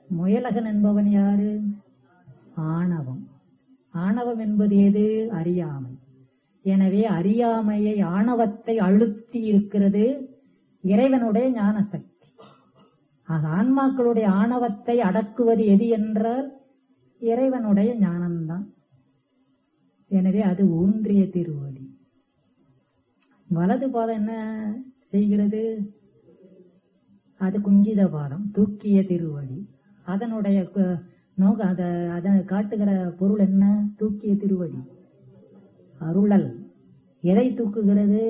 முயலகன் என்பவன் யாரு ஆணவம் ஆணவம் என்பது எது அறியாமை எனவே அறியாமையை ஆணவத்தை அழுத்தி இருக்கிறது இறைவனுடைய ஞான சக்தி ஆக ஆன்மாக்களுடைய ஆணவத்தை அடக்குவது எது என்றால் இறைவனுடைய ஞானம்தான் எனவே அது ஊன்றிய திருவடி வலது பாதம் என்ன செய்கிறது அது குஞ்சித பாதம் தூக்கிய திருவடி அதனுடைய கு- நோக்க அத அதை காட்டுகிற பொருள் என்ன தூக்கிய திருவடி அருளல் எதை தூக்குகிறது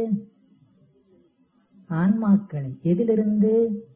ஆன்மாக்களை எதிலிருந்து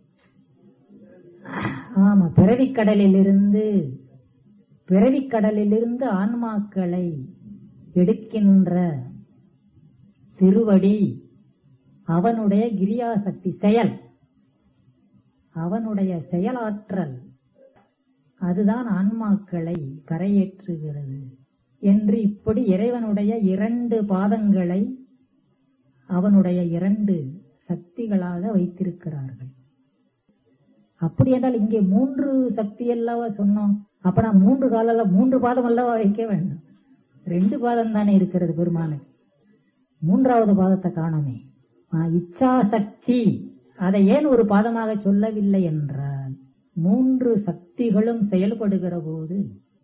ஆமா பிறவிக்கடலில் இருந்து பிறவிக்கடலிலிருந்து ஆன்மாக்களை எடுக்கின்ற திருவடி அவனுடைய கிரியாசக்தி செயல் அவனுடைய செயலாற்றல் அதுதான் ஆன்மாக்களை கரையேற்றுகிறது என்று இப்படி இறைவனுடைய இரண்டு பாதங்களை அவனுடைய இரண்டு சக்திகளாக வைத்திருக்கிறார்கள் அப்படி என்றால் இங்கே மூன்று சக்தி அல்லவா சொன்னோம் அப்ப நான் மூன்று கால மூன்று பாதம் அல்லவா வைக்க வேண்டும் ரெண்டு பாதம் தானே இருக்கிறது பெருமானுக்கு மூன்றாவது பாதத்தை காணோமே ஆ, இச்சா சக்தி அதை ஏன் ஒரு பாதமாக சொல்லவில்லை என்றால் மூன்று சக்திகளும் செயல்படுகிற போது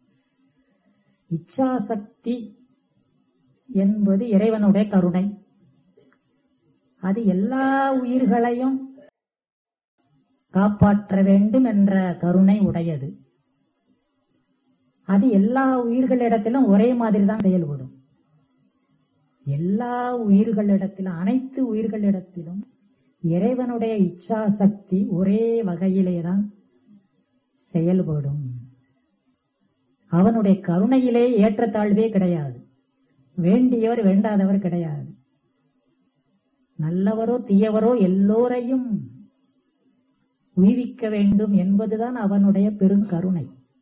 இச்சா சக்தி என்பது இறைவனுடைய கருணை அது எல்லா உயிர்களையும் காப்பாற்ற வேண்டும் என்ற கருணை உடையது அது எல்லா உயிர்களிடத்திலும் ஒரே மாதிரி தான் செயல்படும் எல்லா உயிர்களிடத்திலும் அனைத்து உயிர்களிடத்திலும் இறைவனுடைய இச்சா சக்தி ஒரே வகையிலேதான் செயல்படும் அவனுடைய கருணையிலே ஏற்றத்தாழ்வே கிடையாது வேண்டியவர் வேண்டாதவர் கிடையாது நல்லவரோ தீயவரோ எல்லோரையும் உய்விக்க வேண்டும் என்பதுதான் அவனுடைய பெருங்கருணை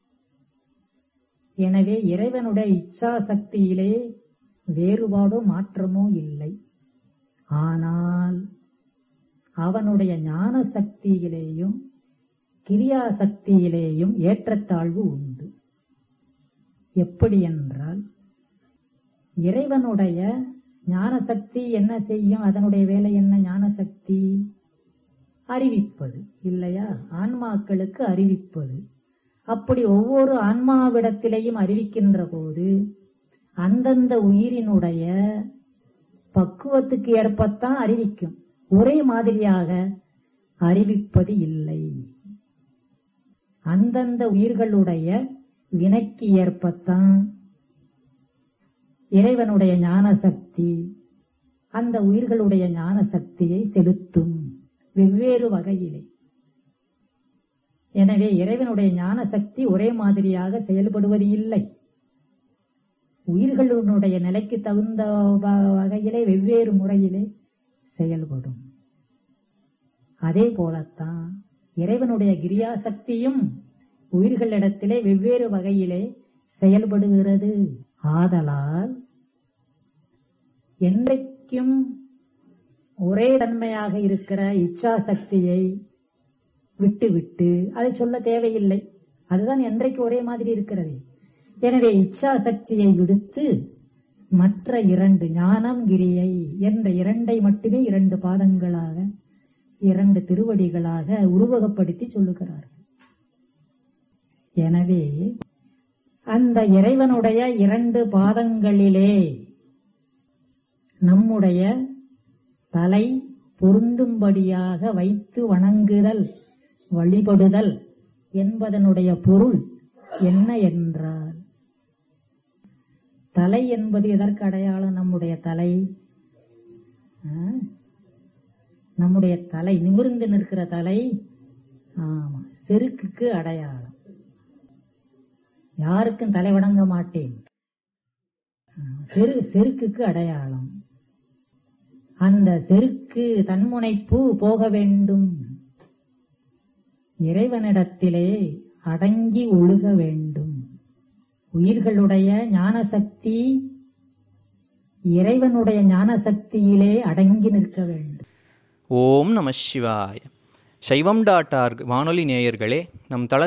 எனவே இறைவனுடைய இச்சா சக்தியிலே வேறுபாடோ மாற்றமோ இல்லை ஆனால் அவனுடைய ஞான சக்தியிலேயும் கிரியா சக்தியிலேயும் ஏற்றத்தாழ்வு உண்டு எப்படி என்றால் இறைவனுடைய ஞான சக்தி என்ன செய்யும் அதனுடைய வேலை என்ன ஞான சக்தி அறிவிப்பது இல்லையா ஆன்மாக்களுக்கு அறிவிப்பது அப்படி ஒவ்வொரு ஆன்மாவிடத்திலேயும் அறிவிக்கின்ற போது அந்தந்த உயிரினுடைய பக்குவத்துக்கு ஏற்பத்தான் அறிவிக்கும் ஒரே மாதிரியாக அறிவிப்பது இல்லை அந்தந்த உயிர்களுடைய வினைக்கு ஏற்பத்தான் இறைவனுடைய ஞான சக்தி அந்த உயிர்களுடைய ஞான சக்தியை செலுத்தும் வெவ்வேறு வகையிலே எனவே இறைவனுடைய ஞான சக்தி ஒரே மாதிரியாக செயல்படுவது இல்லை உயிர்களுடைய நிலைக்கு தகுந்த வ- வகையிலே வெவ்வேறு முறையிலே செயல்படும் அதே போலத்தான் இறைவனுடைய கிரியா சக்தியும் உயிர்களிடத்திலே வெவ்வேறு வகையிலே செயல்படுகிறது ஆதலால் என்றைக்கும் ஒரே தன்மையாக இருக்கிற இச்சா சக்தியை விட்டுவிட்டு அதை சொல்ல தேவையில்லை அதுதான் என்றைக்கு ஒரே மாதிரி இருக்கிறது எனவே இச்சா சக்தியை விடுத்து மற்ற இரண்டு ஞானம் கிரியை என்ற இரண்டை மட்டுமே இரண்டு பாதங்களாக இரண்டு திருவடிகளாக உருவகப்படுத்தி சொல்லுகிறார்கள் எனவே அந்த இறைவனுடைய இரண்டு பாதங்களிலே நம்முடைய தலை பொருந்தும்படியாக வைத்து வணங்குதல் வழிபடுதல் என்பதனுடைய பொருள் என்ன என்றால் தலை என்பது எதற்கு அடையாளம் நம்முடைய தலை ஆ? நம்முடைய தலை நிமிர்ந்து நிற்கிற தலை ஆமா செருக்குக்கு அடையாளம் யாருக்கும் தலை வணங்க மாட்டேன் ஆ, செரு செருக்குக்கு அடையாளம் அந்த செருக்கு தன்முனைப்பு போக வேண்டும் இறைவனிடத்திலே அடங்கி ஒழுக வேண்டும் உயிர்களுடைய ஞான சக்தி இறைவனுடைய ஞான சக்தியிலே அடங்கி நிற்க வேண்டும் ஓம் நம சிவாய சைவம் டாட் ஆர்க் வானொலி நேயர்களே நம் தள